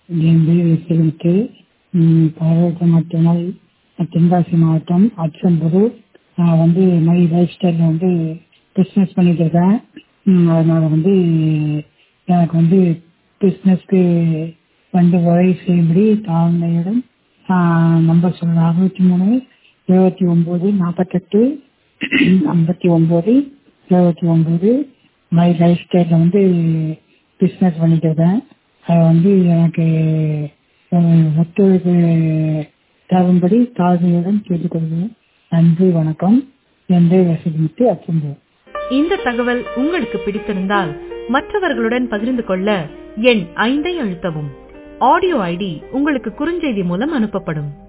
என் பேர் வெற்றிமுத்து பாரத மாவட்டம் தென்காசி மாவட்டம் அச்சம்பூர் நான் வந்து இது மாதிரி லைஃப் ஸ்டைலில் வந்து பிஸ்னஸ் பண்ணிட்டு இருக்கேன் ம், அதனால வந்து எனக்கு வந்து பிஸ்னஸ்க்கு வந்து உதவி செய்யும்படி தாழ்மையுடன் நம்பர் சொல்கிறேன் அறுபத்தி மூணு எழுபத்தி ஒம்பது நாற்பத்தெட்டு ஐம்பத்தி ஒம்பது எழுபத்தி ஒம்பது மை லைஃப் ஸ்டைலில் வந்து பிஸ்னஸ் பண்ணிட்டு இருக்கேன் அது வந்து எனக்கு அஹ், ஒத்துழைப்பு தரும்படி தாழ்மையுடன் கேட்டுக்கொள்கிறேன் நன்றி வணக்கம் என் பேர் வசதிமுத்து அச்சம்பூர் இந்த தகவல் உங்களுக்கு பிடித்திருந்தால் மற்றவர்களுடன் பகிர்ந்து கொள்ள எண் ஐந்தை அழுத்தவும் ஆடியோ ஐடி உங்களுக்கு குறுஞ்செய்தி மூலம் அனுப்பப்படும்